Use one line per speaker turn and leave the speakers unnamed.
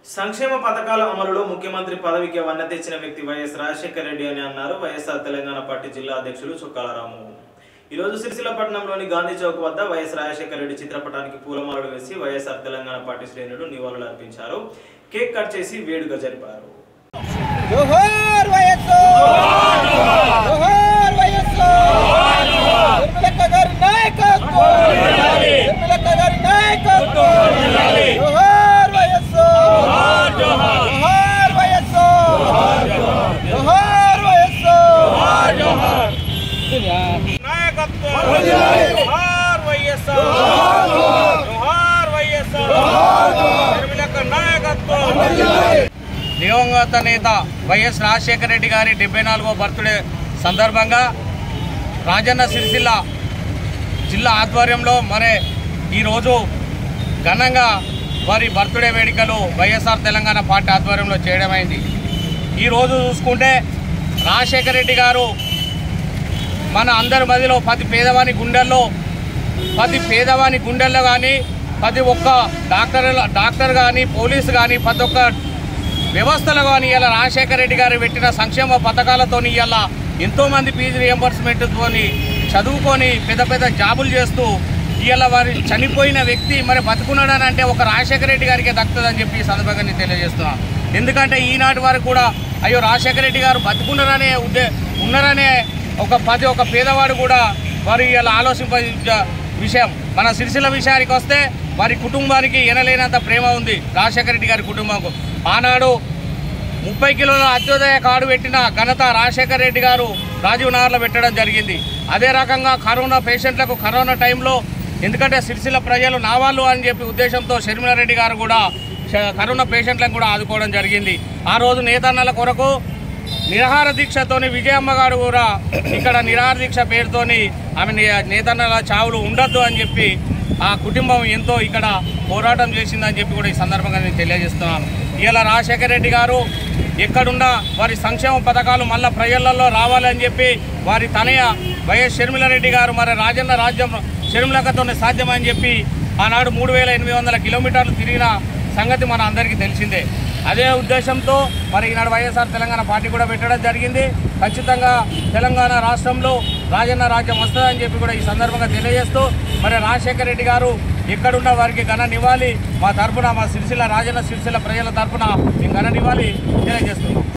సంక్షేమ పథకాల అమలులో ముఖ్యమంత్రి పదవికి వన్నె తెచ్చిన వ్యక్తి వైఎస్ రాజశేఖర రెడ్డి అని అన్నారు వైఎస్ఆర్ తెలంగాణ పార్టీ జిల్లా అధ్యక్షులు చుక్కాల రాము ఈ రోజు సిరిసిల్ల పట్టణంలోని గాంధీ చౌక్ వద్ద వైఎస్ రాజశేఖర రెడ్డి చిత్రపటానికి పూలమాలలు వేసి వైఎస్ఆర్ తెలంగాణ పార్టీ శ్రేణులు నివాళులు అర్పించారు కేక్ కట్ చేసి వేడుక జరిపారు
జోహార్ వైఎస్ఓ జోహార్ వైఎస్ఓ నిర్మలక్క గారి నాయకత్వం నిర్మలక్క గారి నాయకత్వం జోహార్ వైఎస్ఓ జోహార్ వైఎస్ఓ జోహార్ వైఎస్ఓ నాయకత్వం జోహార్ వైఎస్ఓ జోహార్ వైఎస్ఓ నిర్మలక్క నాయకత్వం
దివంగత నేత వైఎస్ రాజశేఖర రెడ్డి గారి డెబ్బై నాలుగో బర్త్డే సందర్భంగా రాజన్న సిరిసిల్ల జిల్లా ఆధ్వర్యంలో మరి ఈరోజు ఘనంగా వారి బర్త్డే వేడుకలు వైఎస్ఆర్ తెలంగాణ పార్టీ ఆధ్వర్యంలో చేయడమైంది ఈరోజు చూసుకుంటే రాజశేఖర రెడ్డి గారు మన అందరి మధ్యలో ప్రతి పేదవాని గుండెల్లో ప్రతి పేదవాని గుండెల్లో కానీ ప్రతి ఒక్క డాక్టర్ డాక్టర్ కానీ పోలీసు కానీ ప్రతి ఒక్క వ్యవస్థలు కానీ ఇలా రాజశేఖర రెడ్డి గారు పెట్టిన సంక్షేమ పథకాలతో ఇలా ఎంతోమంది ఫీజు రియంబర్స్మెంట్తో చదువుకొని పెద్ద పెద్ద జాబులు చేస్తూ ఇలా వారి చనిపోయిన వ్యక్తి మరి బతుకున్నాడని అంటే ఒక రాజశేఖర రెడ్డి గారికి దక్కుతుందని చెప్పి ఈ సందర్భంగా నేను తెలియజేస్తున్నాను ఎందుకంటే ఈనాటి వరకు కూడా అయ్యో రాజశేఖర రెడ్డి గారు బతుకున్నారనే ఉద్దే ఉన్నారనే ఒక పది ఒక పేదవాడు కూడా వారు ఇలా ఆలోచింప విషయం మన సిరిసిల్ల విషయానికి వస్తే వారి కుటుంబానికి ఎనలేనంత ప్రేమ ఉంది రాజశేఖర రెడ్డి గారి కుటుంబంకు ఆనాడు ముప్పై కిలోల అత్యోదయ కార్డు పెట్టిన ఘనత రాజశేఖర రెడ్డి గారు రాజీవ్ నగర్లో పెట్టడం జరిగింది అదే రకంగా కరోనా పేషెంట్లకు కరోనా టైంలో ఎందుకంటే సిరిసిల్ల ప్రజలు నా వాళ్ళు అని చెప్పి ఉద్దేశంతో షర్మిలారెడ్డి గారు కూడా ష- కరోనా పేషెంట్లను కూడా ఆదుకోవడం జరిగింది ఆ రోజు నేతన్నల కొరకు నిరాహార దీక్షతోని విజయమ్మ గారు కూడా ఇక్కడ నిరాహార దీక్ష పేరుతోని ఆమె నే- నేతన్నల చావులు ఉండొద్దు అని చెప్పి ఆ కుటుంబం ఎంతో ఇక్కడ పోరాటం చేసిందని చెప్పి కూడా ఈ సందర్భంగా నేను తెలియజేస్తున్నాను ఇలా రాజశేఖర రెడ్డి గారు ఎక్కడున్నా వారి సంక్షేమ పథకాలు మళ్ళా ప్రజలలో రావాలని చెప్పి వారి తనయ వైఎస్ షర్మిలారెడ్డి గారు మరి రాజన్న రాజ్యం షర్మిలకతోనే సాధ్యమని చెప్పి ఆనాడు మూడు వేల ఎనిమిది వందల కిలోమీటర్లు తిరిగిన సంగతి మన అందరికీ తెలిసిందే అదే ఉద్దేశంతో మరి ఈనాడు వైఎస్ఆర్ తెలంగాణ పార్టీ కూడా పెట్టడం జరిగింది ఖచ్చితంగా తెలంగాణ రాష్ట్రంలో రాజన్న రాజ్యం వస్తుందని చెప్పి కూడా ఈ సందర్భంగా తెలియజేస్తూ మరి రాజశేఖర రెడ్డి గారు ఎక్కడున్న వారికి ఘన నివాళి మా తరపున మా సిరిసిల్ల రాజన్న సిరిసిల్ల ప్రజల తరపున మేము ఘన నివాళి తెలియజేస్తున్నాం